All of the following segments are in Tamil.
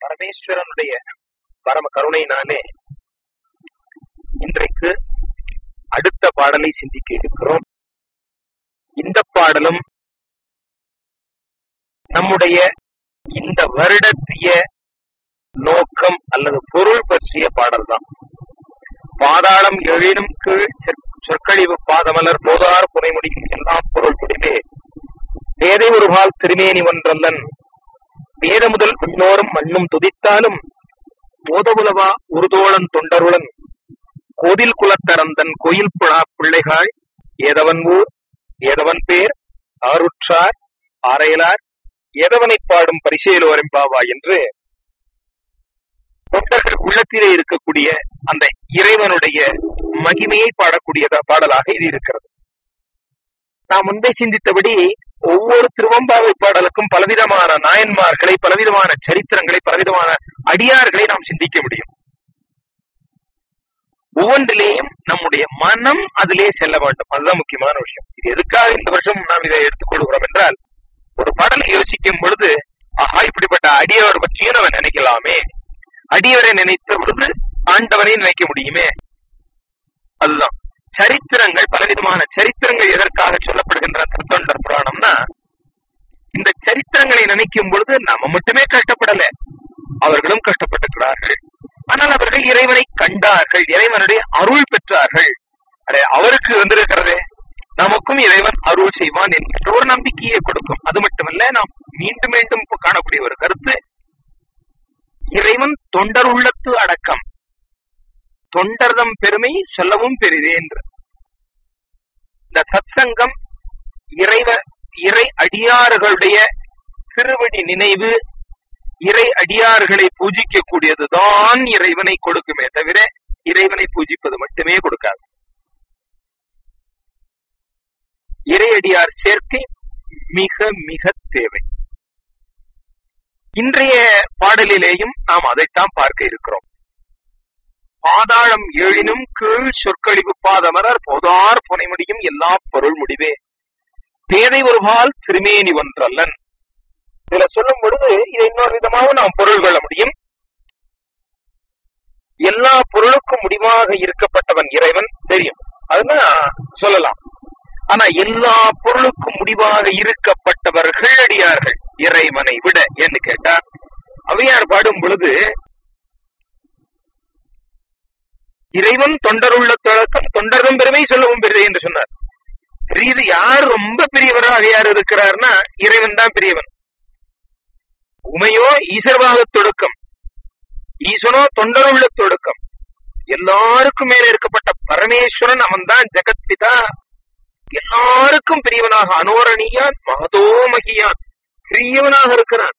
பரமேஸ்வரனுடைய பரம கருணையினாலே இன்றைக்கு அடுத்த பாடலை சிந்திக்க இருக்கிறோம் இந்த பாடலும் நம்முடைய இந்த வருடத்திய நோக்கம் அல்லது பொருள் பற்றிய பாடல் தான் பாதாளம் எழினும் கீழ் சொற்- சொற்கழிவு பாதமலர் போதார் புனைமுடியும் எல்லாம் பொருள் முடிவே பேதை ஒருபால் திருமேனி ஒன்றல்லன் வேத முதல் விண்ணோரும் மண்ணும் துதித்தாலும் போதவுலவா உருதோழன் தொண்டருளன் கோதில் குலத்தரந்தன் கோயில் புழா பிள்ளைகள் ஏதவன் ஊர் ஏதவன் பேர் ஆருற்றார் ஆரையலார் ஏதவனைப் பாடும் பரிசேலோரம் பாவா என்று தொண்டர்கள் உள்ளத்திலே இருக்கக்கூடிய அந்த இறைவனுடைய மகிமையை பாடக்கூடிய பாடலாக இது இருக்கிறது நாம் முன்பே சிந்தித்தபடி ஒவ்வொரு திருவம்பாவை பாடலுக்கும் பலவிதமான நாயன்மார்களை பலவிதமான சரித்திரங்களை பலவிதமான அடியார்களை நாம் சிந்திக்க முடியும் ஒவ்வொன்றிலேயும் நம்முடைய மனம் அதிலே செல்ல வேண்டும் அதுதான் முக்கியமான விஷயம் இது எதுக்காக இந்த வருஷம் நாம் இதை எடுத்துக்கொள்கிறோம் என்றால் ஒரு பாடலை யோசிக்கும் பொழுது ஆஹா இப்படிப்பட்ட அடியவர் பற்றியும் நம்ம நினைக்கலாமே அடியவரை நினைத்த பொழுது ஆண்டவரை நினைக்க முடியுமே அதுதான் சரித்திரங்கள் பலவிதமான சரித்திரங்கள் எதற்காக சொல்லப்படுகின்ற திருத்தொண்டர் புராணம்னா இந்த சரித்திரங்களை நினைக்கும் பொழுது நம்ம மட்டுமே கஷ்டப்படல அவர்களும் கஷ்டப்பட்டிருக்கிறார்கள் ஆனால் அவர்கள் இறைவனை கண்டார்கள் இறைவனுடைய அருள் பெற்றார்கள் அடே அவருக்கு வந்திருக்கிறதே நமக்கும் இறைவன் அருள் செய்வான் என்கின்ற ஒரு நம்பிக்கையை கொடுக்கும் அது மட்டுமல்ல நாம் மீண்டும் மீண்டும் காணக்கூடிய ஒரு கருத்து இறைவன் தொண்டர் உள்ளத்து அடக்கம் தொண்டர்தம் பெருமை சொல்லவும் பெரிதே என்று இந்த சத்சங்கம் இறைவ இறை அடியார்களுடைய திருவடி நினைவு இறை அடியார்களை பூஜிக்க கூடியதுதான் இறைவனை கொடுக்குமே தவிர இறைவனை பூஜிப்பது மட்டுமே கொடுக்காது இறை அடியார் சேர்க்கை மிக மிக தேவை இன்றைய பாடலிலேயும் நாம் அதைத்தான் பார்க்க இருக்கிறோம் பாதாளம் ஏழினும் கீழ் சொற்கழிவு பாதமரர் போதார் புனைமுடியும் எல்லா பொருள் முடிவே பேதை ஒருபால் திருமேனி ஒன்றல்லன் இதுல சொல்லும் பொழுது இதை இன்னொரு விதமாக நாம் பொருள் கொள்ள முடியும் எல்லா பொருளுக்கும் முடிவாக இருக்கப்பட்டவன் இறைவன் தெரியும் அதெல்லாம் சொல்லலாம் ஆனா எல்லா பொருளுக்கும் முடிவாக இருக்கப்பட்டவர்கள் அடியார்கள் இறைவனை விட என்று கேட்டா அவையார் பாடும் பொழுது இறைவன் தொண்டருள்ள தொடக்கம் தொண்டரும் பெருமை சொல்லவும் பெரிதே என்று சொன்னார் பெரியது யார் ரொம்ப பெரியவராக யார் இருக்கிறார்னா இறைவன் தான் பெரியவன் உமையோ ஈசர்வாக தொடுக்கம் ஈசனோ தொண்டருள்ள தொடுக்கம் எல்லாருக்கும் மேல இருக்கப்பட்ட பரமேஸ்வரன் அவன் தான் ஜெகத்பிதா எல்லாருக்கும் பெரியவனாக அனோரணியான் மகதோமகியான் பெரியவனாக இருக்கிறான்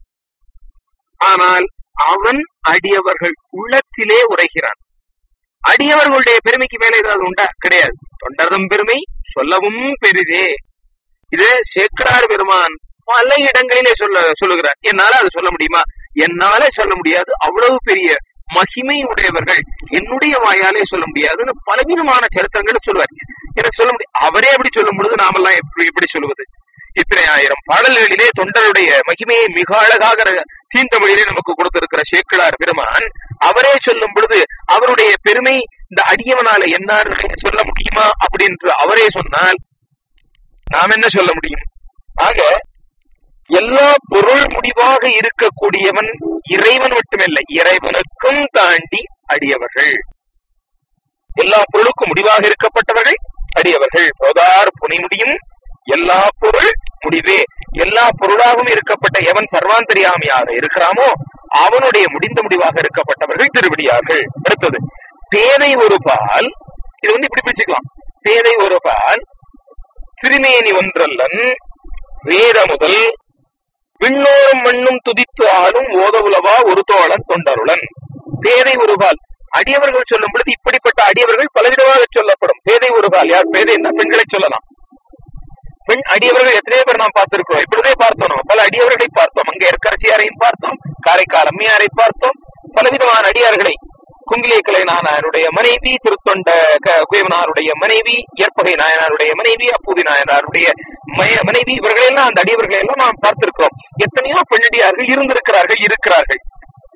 ஆனால் அவன் அடியவர்கள் உள்ளத்திலே உரைகிறான் அடியவர்களுடைய பெருமைக்கு மேல ஏதாவது உண்டா கிடையாது தொண்டர்தம் பெருமை சொல்லவும் பெரிதே இது சேக்கரார் பெருமான் பல இடங்களிலே சொல்ல சொல்லுகிறார் என்னால அது சொல்ல முடியுமா என்னால சொல்ல முடியாது அவ்வளவு பெரிய மகிமை உடையவர்கள் என்னுடைய வாயாலே சொல்ல முடியாதுன்னு பலவிதமான சரித்திரங்கள் சொல்லுவார் எனக்கு சொல்ல முடியும் அவரே எப்படி சொல்லும் பொழுது நாமெல்லாம் எப்படி எப்படி சொல்லுவது இத்தனை ஆயிரம் பாடல்களிலே தொண்டருடைய மகிமையை மிக அழகாக தீந்தமிழிலே நமக்கு கொடுத்திருக்கிற சேக்கிழார் பெருமான் அவரே சொல்லும் பொழுது அவருடைய பெருமை இந்த அடியவனால என்ன சொல்ல முடியுமா அப்படின்று அவரே சொன்னால் நாம் என்ன சொல்ல முடியும் ஆக எல்லா பொருள் முடிவாக இருக்கக்கூடியவன் இறைவன் மட்டுமில்லை இறைவனுக்கும் தாண்டி அடியவர்கள் எல்லா பொருளுக்கும் முடிவாக இருக்கப்பட்டவர்கள் அடியவர்கள் போதார் புனை முடியும் எல்லா பொருள் முடிவே எல்லா பொருளாகவும் இருக்கப்பட்ட எவன் சர்வாந்தரியாமையாக இருக்கிறாமோ அவனுடைய முடிந்த முடிவாக இருக்கப்பட்டவர்கள் திருவடியார்கள் அடுத்தது பேதை ஒரு பால் இது வந்து இப்படி பிடிச்சுக்கலாம் பேதை ஒரு பால் திருமேனி ஒன்றல்லன் வேத முதல் விண்ணோரும் மண்ணும் துதித்து ஆளும் ஓதவுலவா ஒரு தோழன் தொண்டருளன் பேதை ஒருபால் அடியவர்கள் சொல்லும் பொழுது இப்படிப்பட்ட அடியவர்கள் பலவிதமாக சொல்லப்படும் பேதை ஒருபால் யார் பேதை என்ன பெண்களை சொல்லலாம் பெண் அடியவர்கள் எத்தனையோ பேர் நாம் பார்த்திருக்கிறோம் இப்பொழுதே பார்த்தோம் நம்ம பல அடியவர்களை பார்த்தோம் அங்கே இருக்கரசியாரையும் பார்த்தோம் காரைக்கால் அம்மையாரை பார்த்தோம் பலவிதமான அடியார்களை குங்கிலே கலை நாயனாருடைய மனைவி திருத்தொண்ட குயவனாருடைய மனைவி ஏற்பகை நாயனாருடைய மனைவி அப்பூதி நாயனாருடைய மனைவி இவர்களெல்லாம் அந்த அடியவர்களை எல்லாம் நாம் பார்த்திருக்கிறோம் எத்தனையோ பெண்ணடியார்கள் இருந்திருக்கிறார்கள் இருக்கிறார்கள்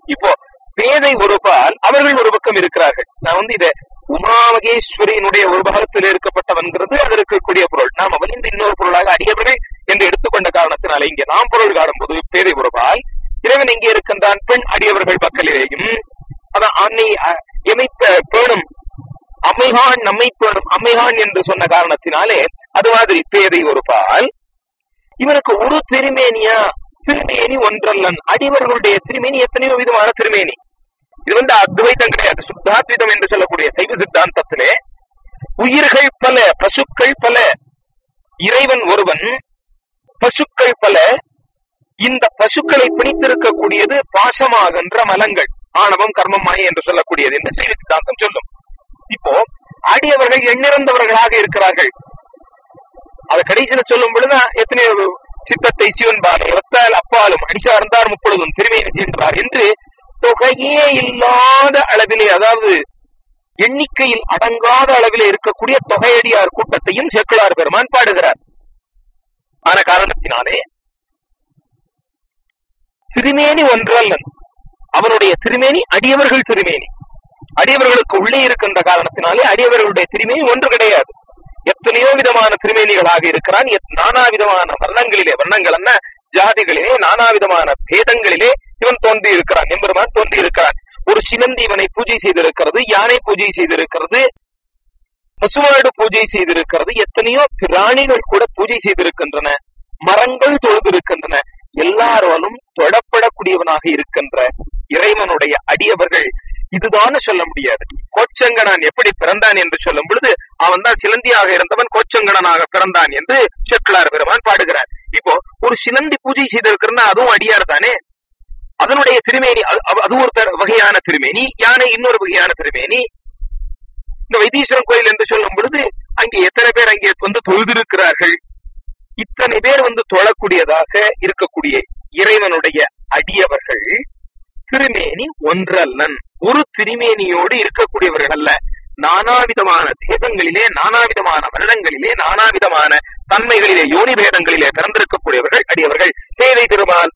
இப்போ பேதை ஒரு பால் அவர்கள் ஒரு பக்கம் இருக்கிறார்கள் நான் வந்து இத உமாமகேஸ்வரியினுடைய ஒரு பாகத்தில் இருக்கப்பட்டவன்கிறது அது இருக்கக்கூடிய பொருள் நாம வலிந்து இன்னொரு பொருளாக அடியவர்கள் என்று எடுத்துக்கொண்ட காரணத்தினால இங்கே நாம் பொருள் காணும்போது பேதை ஒரு பால் இறைவன் இங்கே இருக்கின்றான் பெண் அடியவர்கள் பக்கலிலேயும் அதான் அன்னை அ- எமைத்த பேணும் அம்மைகான் நம்மை பேணும் அம்மைகான் என்று சொன்ன காரணத்தினாலே அது மாதிரி பேதை ஒரு பால் இவனுக்கு ஒரு திருமேனியா திருமேனி ஒன்றல்லன் அடிவர்களுடைய திருமேனி எத்தனையோ விதமான திருமேனி இது வந்து அத்வைதம் கிடையாது சுத்தாத்விதம் என்று சொல்லக்கூடிய சைவ சித்தாந்தத்திலே உயிர்கள் பல பசுக்கள் பல இறைவன் ஒருவன் பசுக்கள் பல இந்த பசுக்களை பிணித்திருக்கக்கூடியது பாசமாகின்ற மலங்கள் ஆணவம் கர்மம் மாயை என்று சொல்லக்கூடியது என்று சைவ சித்தாந்தம் சொல்லும் இப்போ அடியவர்கள் எண்ணிறந்தவர்களாக இருக்கிறார்கள் அது கடைசியில சொல்லும் பொழுது எத்தனையோ சித்தத்தை சிவன் பானை ஒத்தால் அப்பாலும் அடிசார்ந்தார் முப்பொழுதும் திருமையை தீண்டார் என்று தொகையே இல்லாத அளவிலே அதாவது எண்ணிக்கையில் அடங்காத அளவிலே இருக்கக்கூடிய தொகையடியார் கூட்டத்தையும் செக்குளார் பெருமான் பாடுகிறார் ஆன காரணத்தினாலே திருமேனி ஒன்றல்லன் அவனுடைய திருமேனி அடியவர்கள் திருமேனி அடியவர்களுக்கு உள்ளே இருக்கின்ற காரணத்தினாலே அடியவர்களுடைய திருமேனி ஒன்று கிடையாது எத்தனையோ விதமான திருமேனிகளாக இருக்கிறான் எத்- நானா விதமான வர்ணங்களிலே வர்ணங்கள் என்ன ஜாதிகளிலே நானா விதமான பேதங்களிலே இவன் தோன்றி இருக்கிறான் எம்பெருமான் தோன்றி இருக்கிறான் ஒரு சினந்தி இவனை பூஜை செய்திருக்கிறது யானை பூஜை செய்திருக்கிறது பசுமாடு பூஜை செய்திருக்கிறது எத்தனையோ பிராணிகள் கூட பூஜை செய்திருக்கின்றன மரங்கள் தொழுதிருக்கின்றன எல்லாராலும் தொழப்படக்கூடியவனாக இருக்கின்ற இறைவனுடைய அடியவர்கள் இதுதான் சொல்ல முடியாது கோச்சங்கனான் எப்படி பிறந்தான் என்று சொல்லும் பொழுது அவன் தான் சிலந்தியாக இருந்தவன் கோச்சங்கனாக பிறந்தான் என்று செக்குலார் பெருமான் பாடுகிறார் இப்போ ஒரு சிலந்தி பூஜை செய்திருக்கிறன்னா அதுவும் அடியார் தானே அதனுடைய திருமேனி அது- அது- அது ஒரு தர- வகையான திருமேனி யானை இன்னொரு வகையான திருமேனி இந்த வைத்தீஸ்வரன் கோயில் என்று சொல்லும் பொழுது அங்கே எத்தனை பேர் அங்கே வந்து தொழுதிருக்கிறார்கள் இத்தனை பேர் வந்து தொழக்கூடியதாக இருக்கக்கூடிய இறைவனுடைய அடியவர்கள் திருமேனி ஒன்றல்லன் ஒரு திருமேனியோடு இருக்கக்கூடியவர்கள் அல்ல நானாவிதமான தேசங்களிலே நானாவிதமான வருடங்களிலே நானாவிதமான தன்மைகளிலே யோனி பேதங்களிலே பிறந்திருக்கக்கூடியவர்கள் அடியவர்கள் தேவை திருமால்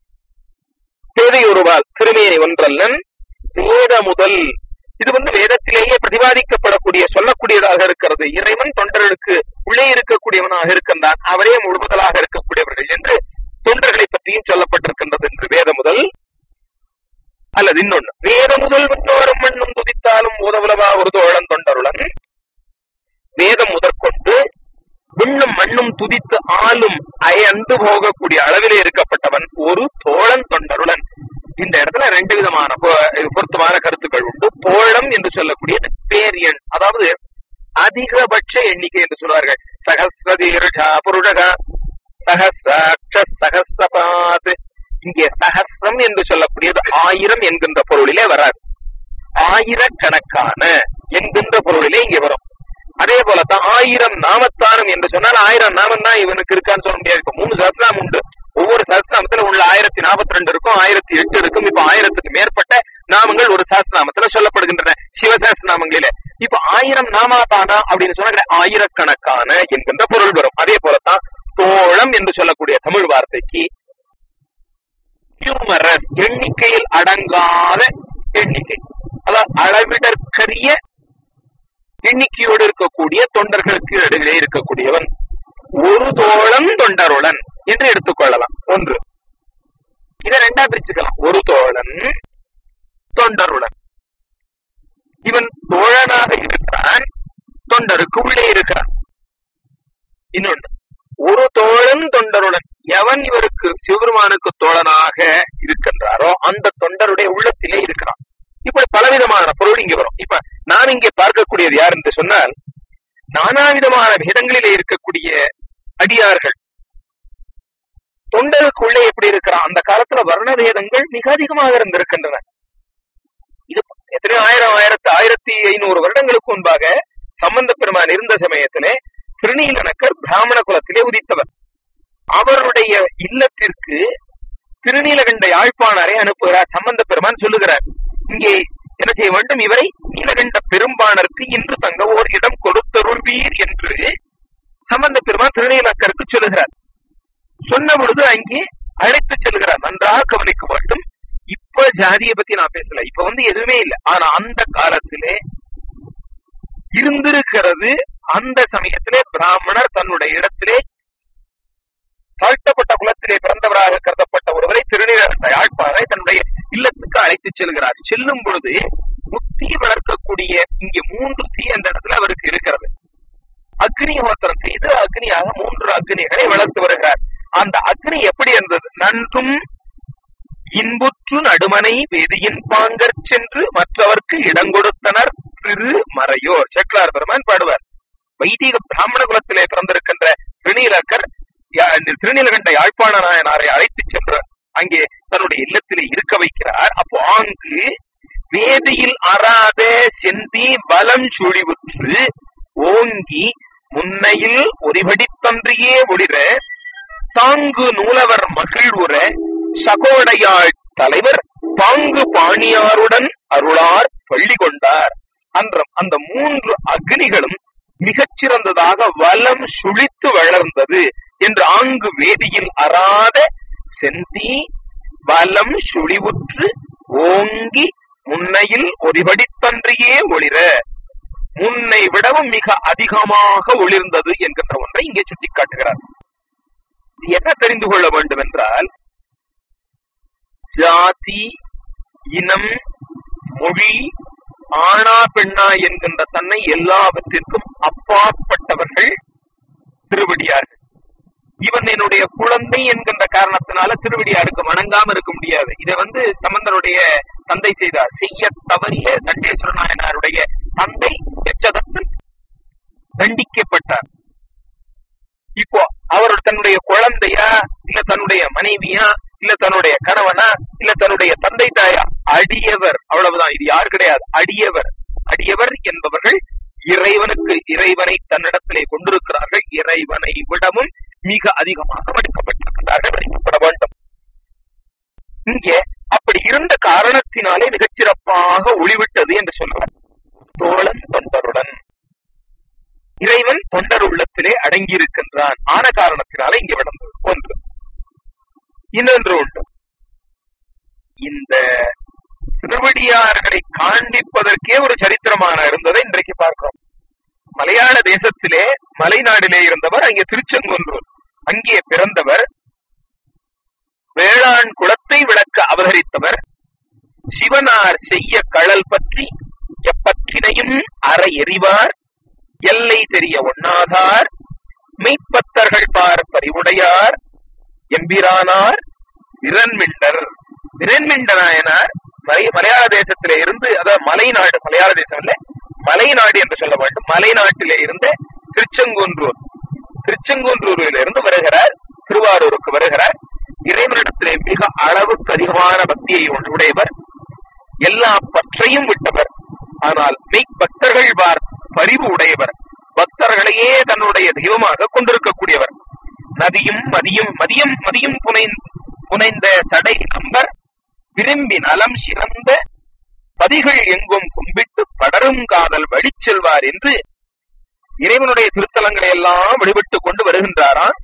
தேவை ஒருவால் திருமேனி ஒன்றல்லன் வேத முதல் இது வந்து வேதத்திலேயே பிரதிபாதிக்கப்படக்கூடிய சொல்லக்கூடியதாக இருக்கிறது இறைவன் தொண்டர்களுக்கு உள்ளே இருக்கக்கூடியவனாக இருக்கின்றான் அவரே முழுமுதலாக இருக்கக்கூடியவர்கள் என்று தொண்டர்களை பற்றியும் சொல்லப்பட்டிருக்கின்றது என்று வேத முதல் அல்லது இன்னொன்னு வேத முதல் விண்ணோரும் மண்ணும் துதித்தாலும் உதவுலவா ஒரு தோழன் தொண்டருடன் வேதம் முதற்கொண்டு விண்ணும் மண்ணும் துதித்து ஆளும் அயந்து போகக்கூடிய அளவிலே இருக்கப்பட்டவன் ஒரு தோழன் தொண்டருடன் இந்த இடத்துல ரெண்டு விதமான பொ- பொருத்தமான கருத்துக்கள் உண்டு தோழம் என்று சொல்லக்கூடியது பேர் எண் அதாவது அதிகபட்ச எண்ணிக்கை என்று சொல்வார்கள் சகசிரதீர்ஷா புருஷக சகசிராட்ச சகசிரபாத் இங்கே சகசிரம் என்று சொல்லக்கூடியது ஆயிரம் என்கின்ற பொருளிலே வராது ஆயிரக்கணக்கான என்கின்ற பொருளிலே இங்கே வரும் அதே போலத்தான் ஆயிரம் நாமத்தானம் என்று சொன்னால் ஆயிரம் நாமம் தான் இவனுக்கு இருக்கான்னு சொல்ல முடியாது இப்ப மூணு சஹஸ்ரம் உண்டு ஒவ்வொரு சஹஸ்ரநாமத்துல உள்ள ஆயிரத்தி நாற்பத்தி ரெண்டு இருக்கும் ஆயிரத்தி எட்டு இருக்கும் இப்ப ஆயிரத்துக்கு மேற்பட்ட நாமங்கள் ஒரு சஹஸ்ரநாமத்துல சொல்லப்படுகின்றன சிவசஹஸ்ரநாமங்களிலே இப்ப ஆயிரம் நாமாதானா அப்படின்னு சொன்னா கிடையாது. ஆயிரக்கணக்கான என்கின்ற பொருள் வரும் அதே போலத்தான் தோழம் என்று சொல்லக்கூடிய தமிழ் வார்த்தைக்கு நியூமரஸ் எண்ணிக்கையில் அடங்காத எண்ணிக்கை அதாவது அளவிடற்கரிய எண்ணிக்கையோடு இருக்கக்கூடிய தொண்டர்களுக்கு இடையிலே இருக்கக்கூடியவன் ஒரு தோழன் தொண்டருடன் என்று எடுத்துக்கொள்ளலாம் ஒன்று இதை ரெண்டா பிரிச்சுக்கலாம் ஒரு தோழன் தொண்டருடன் இவன் தோழனாக இருக்கிறான் தொண்டருக்கு உள்ளே இருக்கிறான் இன்னொன்று ஒரு தோழன் தொண்டருடன் எவன் இவருக்கு சிவபெருமானுக்கு தோழனாக இருக்கின்றாரோ அந்த தொண்டருடைய உள்ளத்திலே இருக்கிறான் இப்படி பலவிதமான பொருள் இங்க வரும் இப்ப நான் இங்கே பார்க்கக்கூடியது யார் என்று சொன்னால் நானாவிதமான பேதங்களிலே இருக்கக்கூடிய அடியார்கள் தொண்டருக்கு உள்ளே எப்படி இருக்கிறான் அந்த காலத்துல வர்ண பேதங்கள் மிக அதிகமாக இருந்திருக்கின்றன இது எத்தனையோ ஆயிரம் ஆயிரத்து ஆயிரத்தி ஐநூறு வருடங்களுக்கு முன்பாக சம்பந்த பெருமான் இருந்த சமயத்திலே திருநீலனக்கர் பிராமண குலத்திலே உதித்தவர் அவருடைய இல்லத்திற்கு திருநீலகண்ட யாழ்ப்பாணரை அனுப்புகிறார் சம்பந்த பெருமான் சொல்லுகிறார் இங்கே என்ன செய்ய வேண்டும் இவரை நீலகண்ட பெரும்பாணருக்கு இன்று தங்க ஓர் இடம் கொடுத்தருள்வீர் என்று சம்பந்த பெருமான் திருநீலக்கருக்கு சொல்லுகிறார் சொன்ன பொழுது அங்கே அழைத்து செல்கிறார் நன்றாக கவனிக்க வேண்டும் இப்ப ஜாதியை பத்தி நான் பேசல இப்ப வந்து எதுவுமே இல்லை ஆனா அந்த காலத்திலே இருந்திருக்கிறது அந்த சமயத்திலே பிராமணர் தன்னுடைய இடத்திலே தாழ்த்தப்பட்ட குலத்திலே பிறந்தவராக கருதப்பட்ட ஒருவரை திருநீரகண்ட யாழ்ப்பாறை தன்னுடைய இல்லத்துக்கு அழைத்து செல்கிறார் செல்லும் பொழுது முத்தி வளர்க்கக்கூடிய இங்கே மூன்று தீ அந்த இடத்துல அவருக்கு இருக்கிறது அக்னிஹோத்திரம் செய்து அக்னியாக மூன்று அக்னிகளை வளர்த்து வருகிறார் அந்த அக்னி எப்படி இருந்தது நன்றும் இன்புற்று நடுமனை வேதியின் பாங்கற் சென்று மற்றவர்க்கு இடங்கொடுத்தனர் திரு மறையோர் செக்லார் பெருமான் பாடுவார் வைதிக பிராமண குலத்திலே பிறந்திருக்கின்ற திருநீலக்கர் திருநீலகண்ட யாழ்ப்பாண நாயனாரை அழைத்துச் சென்று அங்கே தன்னுடைய இல்லத்திலே இருக்க வைக்கிறார் அப்போ ஆங்கு வேதியில் அறாத செந்தி பலம் சுழிவுற்று ஓங்கி முன்னையில் ஒரிபடித்தன்றியே ஒளிர தாங்கு நூலவர் மகிழ்வுற சகோடையாள் தலைவர் பாங்கு பாணியாருடன் அருளார் பள்ளி கொண்டார் அன்றம் அந்த மூன்று அக்னிகளும் மிகச்சிறந்ததாக வலம் சுழித்து வளர்ந்தது என்று ஆங்கு வேதியில் அறாத செந்தி வலம் சுழிவுற்று ஓங்கி முன்னையில் ஒரிபடித்தன்றியே ஒளிர முன்னை விடவும் மிக அதிகமாக ஒளிர்ந்தது என்கின்ற ஒன்றை இங்கே சுட்டிக்காட்டுகிறார் என்ன தெரிந்து கொள்ள வேண்டும் என்றால் ஜாதி இனம் மொழி ஆணா பெண்ணா என்கின்ற தன்னை எல்லாவற்றிற்கும் அப்பாற்பட்டவர்கள் திருவடியார்கள் இவன் என்னுடைய குழந்தை என்கின்ற காரணத்தினால திருவடியாருக்கு வணங்காம இருக்க முடியாது இதை வந்து சம்பந்தனுடைய தந்தை செய்தார் செய்ய தவறிய சண்டேஸ்வர நாயனாருடைய தந்தை எச்சதத்தன் தண்டிக்கப்பட்டார் இப்போ அவர் தன்னுடைய குழந்தையா இல்ல தன்னுடைய மனைவியா இல்ல தன்னுடைய கணவனா இல்ல தன்னுடைய தந்தை தாயா அடியவர் அவ்வளவுதான் இது யார் கிடையாது அடியவர் அடியவர் என்பவர்கள் இறைவனுக்கு இறைவனை தன்னிடத்திலே கொண்டிருக்கிறார்கள் இறைவனை விடவும் மிக அதிகமாக மடிக்கப்பட்டிருக்கிறார்கள் மதிக்கப்பட வேண்டும் இங்கே அப்படி இருந்த காரணத்தினாலே மிகச்சிறப்பாக ஒளிவிட்டது என்று சொல்லுவார் தோழன் தொண்டருடன் இறைவன் தொண்டர் உள்ளத்திலே அடங்கியிருக்கின்றான் ஆன காரணத்தினாலே இங்கே விளந்தது ஒன்று இன்னொன்று உண்டு இந்த திருவடியார்களை காண்பிப்பதற்கே ஒரு சரித்திரமான இருந்ததை இன்றைக்கு பார்க்கிறோம் மலையாள தேசத்திலே மலைநாடிலே இருந்தவர் அங்கே திருச்செங்குன்றூர் அங்கே பிறந்தவர் வேளாண் குலத்தை விளக்க அவதரித்தவர் சிவனார் செய்ய கழல் பற்றி எப்பற்றினையும் அற எறிவார் எல்லை தெரிய ஒண்ணாதார் மெய்ப்பத்தர்கள் பார் பறிவுடையார் எம்பிரானார் விரன்மிண்டர் விரன்மிண்ட நாயனார் மலை மலையாள தேசத்திலே இருந்து அதாவது மலைநாடு மலையாள தேசம் இல்ல மலைநாடு என்று சொல்ல வேண்டும் மலைநாட்டிலே இருந்த திருச்செங்குன்றூர் திருச்செங்குன்றூரில் இருந்து வருகிறார் திருவாரூருக்கு வருகிறார் இறைவனிடத்திலே மிக அளவுக்கு அதிகமான பக்தியை உடையவர் எல்லா பற்றையும் விட்டவர் ஆனால் மெய் பக்தர்கள் பார் பரிவு உடையவர் பக்தர்களையே தன்னுடைய தெய்வமாக கொண்டிருக்கக்கூடியவர் நதியும் மதியும் மதியம் மதியும் புனைந்த புனைந்த சடை நம்பர் விரும்பி நலம் சிறந்த பதிகள் எங்கும் கும்பிட்டு படரும் காதல் வழிச் செல்வார் என்று இறைவனுடைய திருத்தலங்களை எல்லாம் வழிபட்டுக் கொண்டு வருகின்றாராம்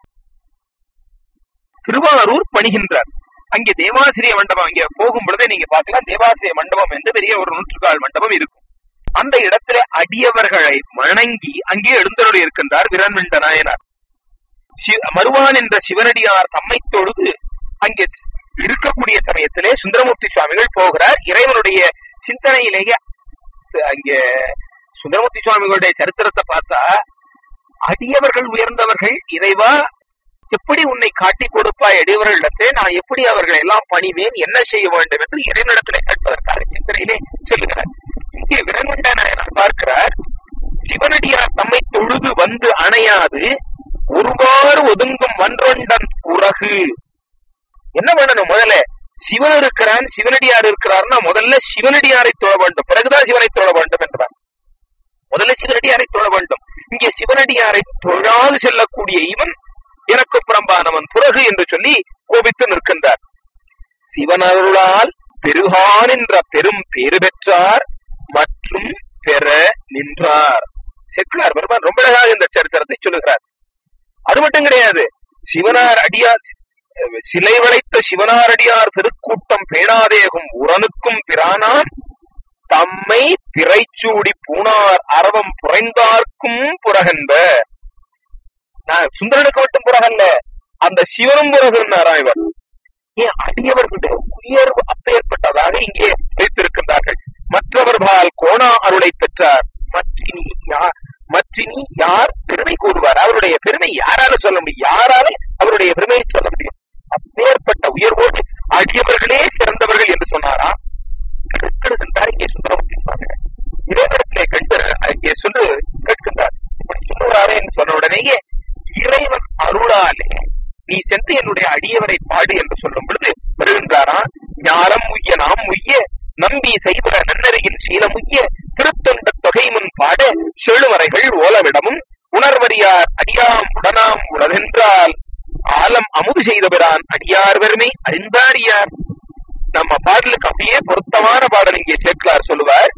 திருவாரூர் பணிகின்றார் அங்கே தேவாசிரிய மண்டபம் அங்கே போகும் பொழுதே நீங்க பார்க்கலாம் தேவாசிரிய மண்டபம் என்று பெரிய ஒரு நூற்றுக்கால் மண்டபம் இருக்கும் அந்த இடத்துல அடியவர்களை வணங்கி அங்கே எழுந்தருள் இருக்கின்றார் விரண்மிண்ட நாயனார் மருவான் என்ற சிவனடியார் தம்மை தொழுது அங்கே இருக்கக்கூடிய சமயத்திலே சுந்தரமூர்த்தி சுவாமிகள் போகிறார் இறைவனுடைய சிந்தனையிலேயே அங்கே சுந்தரமூர்த்தி சுவாமிகளுடைய சரித்திரத்தை பார்த்தா அடியவர்கள் உயர்ந்தவர்கள் இறைவா எப்படி உன்னை காட்டி கொடுப்பாய் அடியவர்களிடத்தே நான் எப்படி அவர்களை எல்லாம் பணிவேன் என்ன செய்ய வேண்டும் என்று இறைவனிடத்திலே கேட்பதற்காக சிந்தனையிலே சொல்லுகிறார் இங்கே விரண்மண்ட நாயனார் பார்க்கிறார் சிவனடியார் தம்மை தொழுது வந்து அணையாது ஒருவாறு ஒதுங்கும் மன்றொண்டன் உறகு என்ன பண்ணணும் முதல்ல சிவன் இருக்கிறான் சிவனடியார் இருக்கிறார்னா முதல்ல சிவனடியாரை தொழ வேண்டும் பிறகுதான் சிவனை தொழ வேண்டும் என்றார் முதல்ல சிவனடியாரை தொழ வேண்டும் இங்கே சிவனடியாரை தொழாது செல்லக்கூடிய இவன் எனக்கு புறம்பானவன் பிறகு என்று சொல்லி கோபித்து நிற்கின்றார் சிவனருளால் பெருகான் என்ற பெரும் பேரு பெற்றார் மற்றும் பெற நின்றார் செக்குலார் பெருமான் ரொம்ப அழகாக இந்த சரித்திரத்தை சொல்லுகிறார் அது மட்டும் கிடையாது சிவனார் அடியார் சிலை வளைத்த சிவனாரடியார் திருக்கூட்டம் பேணாதேகும் உரனுக்கும் பிரானான் தம்மை பிறைச்சூடி பூணார் அரவம் புரைந்தார்க்கும் புறகன்ப நான் சுந்தரனுக்கு மட்டும் புறகல்ல அந்த சிவனும் புறகுன்னாரா இவர் ஏன் அடியவர்களுடைய உயர்வு அப்பேற்பட்டதாக இங்கே வைத்திருக்கின்றார்கள் மற்றவர்களால் கோணா அருளை பெற்றார் மற்றினி யார் மற்றினி யார் பெருமை கூறுவார் அவருடைய பெருமை யாரால சொல்ல முடியும் யாரால அவருடைய பெருமையை சொல்ல முடியும் அப்பேற்பட்ட உயர்வோடு அடியவர்களே சிறந்தவர்கள் என்று சொன்னாரா கேட்கின்றார் இங்கே சுந்தரமூர்த்தி சுவாமிகள் இதே இடத்திலே கண்டு இங்கே சொல்லு கேட்கின்றார் இப்படி சொல்லுவாரே என்று சொன்ன உடனேயே இறைவன் அருளாலே நீ சென்று என்னுடைய அடியவரை பாடு என்று சொல்லும் பொழுது வருகின்றாரா ஞானம் உய்ய நாம் உய்ய நம்பி செய்வ நன்னறியின் சீலம் உய்ய திருத்தொண்ட தொகை முன் பாட செழுமறைகள் ஓலவிடமும் உணர்வறியார் அடியாம் உடனாம் உடனென்றால் ஆலம் அமுது செய்தவரான் அடியார் பெருமை அறிந்தாரியார் நம்ம பாடலுக்கு அப்படியே பொருத்தமான பாடல் இங்கே சேர்க்கிறார் சொல்லுவார்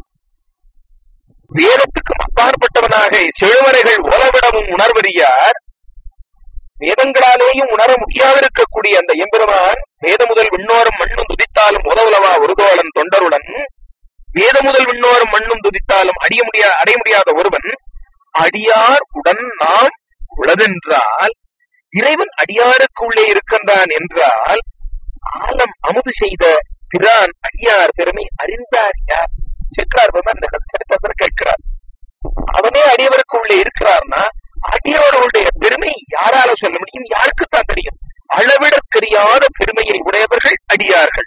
வேதத்துக்கு அப்பாற்பட்டவனாக செழுமறைகள் ஓலவிடமும் உணர்வறியார் வேதங்களாலேயும் உணர முடியாதிருக்கக்கூடிய அந்த எம்பெருமான் வேத முதல் விண்ணோரும் மண்ணும் துதித்தாலும் உதவுலவா ஒருதோழன் தொண்டருடன் வேத முதல் விண்ணோரும் மண்ணும் துதித்தாலும் அடிய முடியா அடைய முடியாத ஒருவன் அடியார் உடன் நாம் உளதென்றால் இறைவன் அடியாருக்கு உள்ளே இருக்கின்றான் என்றால் ஆலம் அமுது செய்த பிரான் அடியார் பெருமை அறிந்தார் யார் செக்கார் அந்த சரித்திரத்தில் கேட்கிறார் அவனே அடியவருக்கு உள்ளே இருக்கிறார்னா அடியவர்களுடைய பெருமை யாரால சொல்ல முடியும் யாருக்குத்தான் தெரியும் அளவிட தெரியாத பெருமையை உடையவர்கள் அடியார்கள்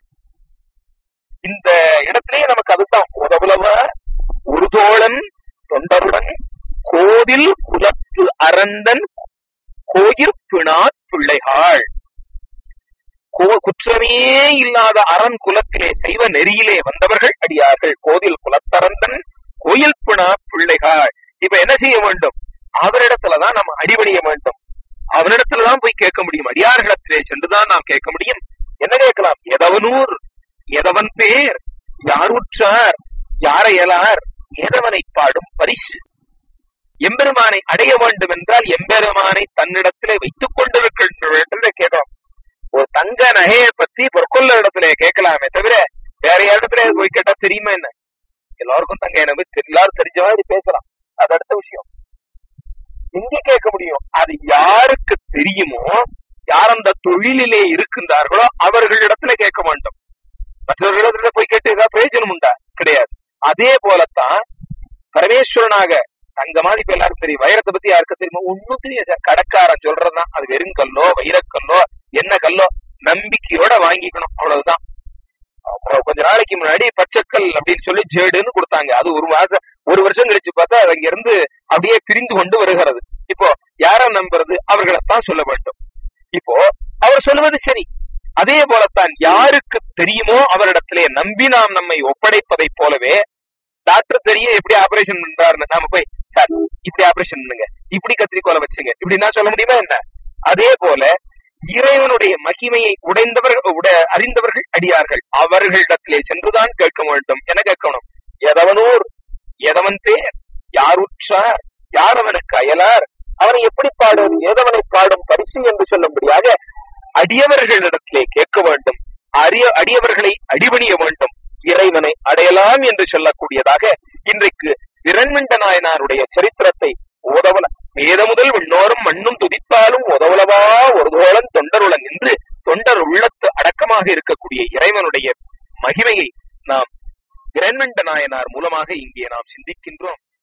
இந்த இடத்திலே நமக்கு அதுதான் உதவுலவ ஒரு தோழன் தொண்டருடன் கோதில் குலத்து அரந்தன் கோயிற் பிணா பிள்ளைகாள் குற்றமே இல்லாத அரண் குலத்திலே செய்வ நெறியிலே வந்தவர்கள் அடியார்கள் கோதில் குலத்தரந்தன் கோயில் பிணா பிள்ளைகாள் இப்ப என்ன செய்ய வேண்டும் அவரிடத்துலதான் நம்ம அடிபணிய வேண்டும் அவனிடத்துலதான் போய் கேட்க முடியும் அடியார்களிடத்திலே சென்றுதான் நாம் கேட்க முடியும் என்ன கேட்கலாம் எதவனூர் எதவன் பேர் யார் உற்றார் யாரையலார் ஏதவனை பாடும் பரிசு எம்பெருமானை அடைய வேண்டும் என்றால் எம்பெருமானை தன்னிடத்திலே வைத்துக் கொண்டிருக்கின்ற கேட்கலாம் ஒரு தங்க நகையை பத்தி பொற்கொள்ள இடத்துல கேட்கலாமே தவிர வேற இடத்துல போய் கேட்டா தெரியுமா என்ன எல்லாருக்கும் தங்க எனக்கு எல்லாரும் தெரிஞ்ச மாதிரி பேசலாம் அது அடுத்த விஷயம் எங்க கேட்க முடியும் அது யாருக்கு தெரியுமோ யார் அந்த தொழிலிலே இருக்கின்றார்களோ அவர்களிடத்துல கேட்க வேண்டும் மற்றவர்களிடத்துல போய் கேட்டு ஏதாவது பிரயோஜனம் உண்டா கிடையாது அதே போலத்தான் பரமேஸ்வரனாக தங்க மாதிரி இப்ப எல்லாருக்கும் தெரியும் வைரத்தை பத்தி யாருக்கு தெரியுமா ஒண்ணும் தெரியாது சார் கடைக்காரன் சொல்றதுதான் அது வெறுங்கல்லோ வைரக்கல்லோ என்ன கல்லோ நம்பிக்கையோட வாங்கிக்கணும் அவ்வளவுதான் கொஞ்ச நாளைக்கு முன்னாடி பச்சைக்கல் அப்படின்னு சொல்லி ஜேடுன்னு கொடுத்தாங்க அது ஒரு மாசம் ஒரு வருஷம் கழிச்சு பார்த்தா அது அங்க இருந்து அப்படியே பிரிந்து கொண்டு வருகிறது இப்போ யார நம்புறது அவர்களைத்தான் சொல்ல வேண்டும் இப்போ அவர் சொல்லுவது சரி அதே போலத்தான் யாருக்கு தெரியுமோ அவரிடத்திலே நம்பி நாம் நம்மை ஒப்படைப்பதை போலவே டாக்டர் தெரிய எப்படி ஆபரேஷன் பண்றாருன்னு நாம போய் சார் இப்படி ஆபரேஷன் பண்ணுங்க இப்படி கத்திரிக்கோலை வச்சுங்க இப்படி நான் சொல்ல முடியுமா என்ன அதே போல இறைவனுடைய மகிமையை உடைந்தவர்கள் உட அறிந்தவர்கள் அடியார்கள் அவர்களிடத்திலே சென்றுதான் கேட்க வேண்டும் என கேட்கணும் எதவனூர் எதவன் பேர் யார் உற்றார் யார் அவனுக்கு அயலார் அவனை எப்படி பாடும் ஏதவனை பாடும் பரிசு என்று சொல்லும்படியாக அடியவர்களிடத்திலே கேட்க வேண்டும் அரிய அடியவர்களை அடிபணிய வேண்டும் இறைவனை அடையலாம் என்று சொல்லக்கூடியதாக இன்றைக்கு இரண்மிண்ட நாயனாருடைய சரித்திரத்தை உதவல வேத முதல் விண்ணோரும் மண்ணும் துதித்தாலும் உதவலவா ஒரு தோழன் தொண்டருளன் என்று தொண்டர் உள்ளத்து அடக்கமாக இருக்கக்கூடிய இறைவனுடைய மகிமையை நாம் இரண்மிண்ட நாயனார் மூலமாக இங்கே நாம் சிந்திக்கின்றோம்